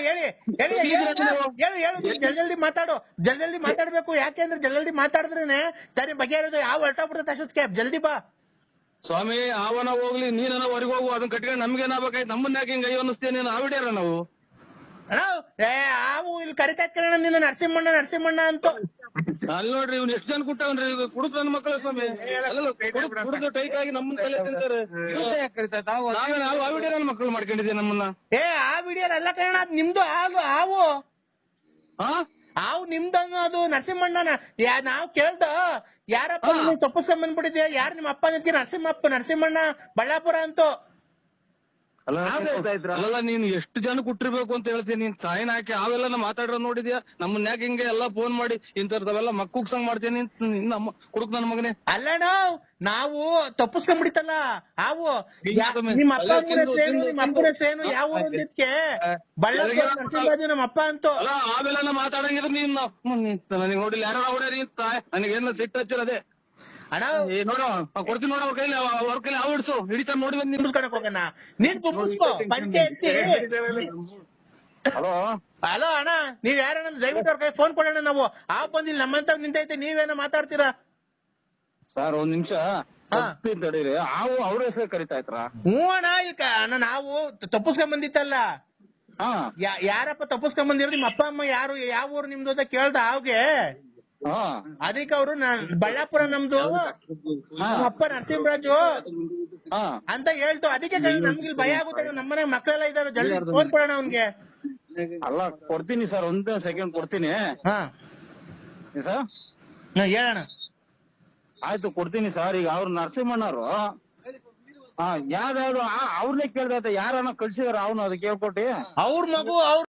ಹೇಳಿ ಹೇಳಿ ಹೇಳಿ ಹೇಳು ಹೇಳು ನೀನ್ ಜಲ್ ಜಲ್ದಿ ಮಾತಾಡು ಜಲ್ ಜಲ್ದಿ ಮಾತಾಡ್ಬೇಕು ಯಾಕೆಂದ್ರೆ ಜಲ್ ಜಲ್ದಿ ಮಾತಾಡಿದ್ರೇನೆ ತಾನೇ ಬಗೆಹರಿದು ಯಾವ ಹೊರಟೋಗ್ಬಿಡುತ್ತೆ ಅಶೋಕ್ ಕ್ಯಾಬ್ ಜಲ್ದಿ ಬಾ ಸ್ವಾಮಿ ಅವನ ಹೋಗ್ಲಿ ನೀನನ ಹೊರಗೆ ಹೋಗು ಅದನ್ನ ಕಟ್ಕೊಂಡು ನಮ್ಗೆ ಏನಾಗ್ಬೇಕಾಯ್ತು ನಮ್ಮನ್ನ ಯಾಕೆ ಹಿಂಗ ಅಯ್ಯೋ ಅನ್ನಿಸ್ತೇನೆ ನೀನು ಆವಿಡ್ಯಾರ ನಾವು ಅಣ್ಣ ಏ ಆವು ಇಲ್ಲಿ ಕರಿತಾ ಕಣ ನಿನ್ನ ನರಸಿಂಹಣ್ಣ ನರಸಿಂಹಣ್ಣ ಅಂತ ಅಲ್ಲಿ ನೋಡ್ರಿ ಇವ್ನು ಎಷ್ಟು ಜನ ಕುಟ್ಟವನ್ರಿ ಕುಡುಕ್ ನನ್ನ ಮಕ್ಕಳ ಸ್ವಾಮಿ ಅಲ್ಲಲ್ಲ ಕುಡುಕ್- ಕುಡ್ದು ಟೈಟ್ ಆಗಿ ನಮ್ಮನ್ನ ತಲೆ ತಿಂತಾರೆ ನಾವೇ ನಾವು ಆವಿಡ್ಯಾರ ನನ್ನ ಮಕ್ಕಳು ಮಾಡ್ಕೊಂಡಿದ್ದೀವಿ ನಮ್ಮನ್ನ ಏ ಆ ವಿಡಿಯೋ ಎಲ್ಲ ಕಣ ಅದ್ ನಿಮ್ದು ಹಾಲು ಹಾವು ಹಾ ಹಾವು ನಿಮ್ದು ಅನ್ನೋದು ನರಸಿಂಹಣ್ಣ ಯಾ ನಾವ್ ಕೇಳ್ದ ಯಾರಪ್ಪ ಹಾ. ನೀನು ತಪ್ಪಿಸ್ಕೊಂಡ್ ಬಂದ್ಬಿಟ್ಟಿದ್ಯಾ ಯಾರು ನಿಮ್ಮ ಅಪ್ಪ ನಿಂತ್ಕೆ ನರಸಿಂಹಪ್ಪ ನರಸಿಂಹಣ್ಣ ಬಳ್ಳಾಪುರ ಅಂತೂ ಅಲ್ಲ ಅಲ್ಲಲ್ಲ ನೀನ್ ಎಷ್ಟು ಜನ ಕುಟ್ಟಿರ್ಬೇಕು ಅಂತ ಹೇಳ್ತೀನಿ ನೀನ್ ಸಾಯಿನ ಹಾಕಿ ಅವೆಲ್ಲ ಮಾತಾಡ್ರ ನೋಡಿದ್ಯಾ ನಮ್ಮನ್ನ ಯಾಕೆ ಹಿಂಗೆ ಎಲ್ಲಾ ಫೋನ್ ಮಾಡಿ ಇಂಥವ್ರದವೆಲ್ಲ ಮಕ್ಕುಗ್ ಸಂಗ್ ಮಾಡ್ತೀನಿ ಅಂತ ನಿನ್ನ ನಮ್ಮ ಕುಡುಕ್ ನನ್ನ ಮಗನೇ ಅಲ್ಲಣ್ಣ ನಾವು ತಪ್ಪಿಸ್ಕೊಂಡ್ಬಿಡಿತಲ್ಲ ಹಾವು ಯಾ- ತಿಂದು ನಿಮ್ಮ ಅಪ್ಪ ಅಲ್ಲ, ಅಮ್ಮನ ತಿಂದು, ಹೆಸರೇನು ತಿಂದು, ನಿಮ್ಮ ಅಪ್ಪನ ಹೆಸರೇನು ಯಾವ ಊರು ಅಂದಿದ್ಕೆ ಬಳ್ಳಾಪುರ ಎಲ್ಲಿಗೆ ನರಸಿಂಹರಾಜು ನಮ್ಮ ಅಪ್ಪ ಅಂತೂ ಅಲ್ಲ ಆಮೇಲೆಲ್ಲ ಮಾತಾಡಂಗಿದ್ರೆ ನೀನ್ ನನಗೆ ನೋಡಿಲ್ಲ ಯಾರು ಹೊಡ್ಯಾರಿ ಅಂತ ನನಗೇನ ಸಿಟ್ಟು ಹಚ್ಚಿರದೆ ಅಣ್ಣ ಏ ನೋಡು ಆ ಕೊಡ್ತೀನಿ ನೋಡು ಅವ್ರ ಕೈಲಿ ಅವ್ರ ಕೈಲಿ ಹಾವು ಹಿಡ್ಸು ಹಿಡಿತಾ ನೋಡಿ ಬಂದ್ ನೀನು ಕುಂಬಿಸ್ಕೊಳಕ್ ಹೋಗೋಣ ನೀನ್ ಕುಂಬಿಸ್ಕೋ ಪಂಚಾಯತಿ ಹಲೋ ಹಲೋ ಅಣ್ಣ ನೀವ್ ಯಾರಣ್ಣ ದಯವಿಟ್ಟು ಅವ್ರ ಕೈ ಫೋನ್ ಕೊಡೋಣ ನಾವು ಆ ಬಂದಿಲ್ಲ ನಮ್ಮಂತ ನಿಂತೈತೆ ನೀವೇನೋ ಮಾತಾಡ್ತೀರಾ ಸರ್ ಒಂದ್ ನಿಮಿಷ ಹಾ. ತಡೀರಿ ಹಾವು ಅವ್ರ ಹೆಸರು ಕರಿತಾ ಇತ್ರ ಹ್ಞೂ ಅಣ್ಣ ಈಗ ಅಣ್ಣ ನಾವು ತಪ್ಪಿಸ್ಕೊಂಡ್ ಬಂದಿತ್ತಲ್ಲ ಹಾ ಯಾ- ಯಾರಪ್ಪ ತಪ್ಪಿಸ್ಕೊಂಡ್ ಬಂದಿರೋ ನಿಮ್ಮ ಅಪ್ಪ ಅಮ್ಮ ಯಾರು ಯಾವ ಊರು ನಿಮ್ದು ಅಂತ ಕೇಳ್ದ ಅವ್ಗೆ ಹಾ ಅದಕ್ಕೆ ಅವರು ಬಳ್ಳಾಪುರ ನಮ್ದು ಹಾ ನಮ್ಮ ಅಪ್ಪ ನರಸಿಂಹರಾಜು ಹಾ ಅಂತ ಹೇಳ್ತು ಅದಕ್ಕೆ ಕಣೆ ನಮ್ಗೆ ಇಲ್ಲಿ ಭಯ ಆಗುತ್ತೆ ಅಣ್ಣ. ನಮ್ಮನೆ ಮಕ್ಕಳೆಲ್ಲ ಇದಾವೆ ಜಲ್ದಿ ಫೋನ್ ಕೊಡೋಣ ಅವ್ನ್ಗೆ ಅಲ್ಲ ಕೊಡ್ತೀನಿ ಸರ್ ಒಂದ್ ಸೆಕೆಂಡ್ ಕೊಡ್ತೀನಿ ಹಾ ಸರ್ ಹಾ, ಹೇಳಣ್ಣ ಆಯ್ತು ಕೊಡ್ತೀನಿ ಸರ್ ಈಗ ಅವ್ರು ನರಸಿಂಹಣ್ಣವ್ರು ಹಾ ಯಾವ್ದಾದ್ರು ಅವ್ರನ್ನೇ ಕೇಳ್ದೈತೆ ಯಾರನ್ನ ಕಳ್ಸಿದಾರ ಅವನು ಅದಕ್ಕೆ ಕೇಳ್ಕೊಟ್ಟಿ ಅವ್ರ ಮಗು ಅವ್ರ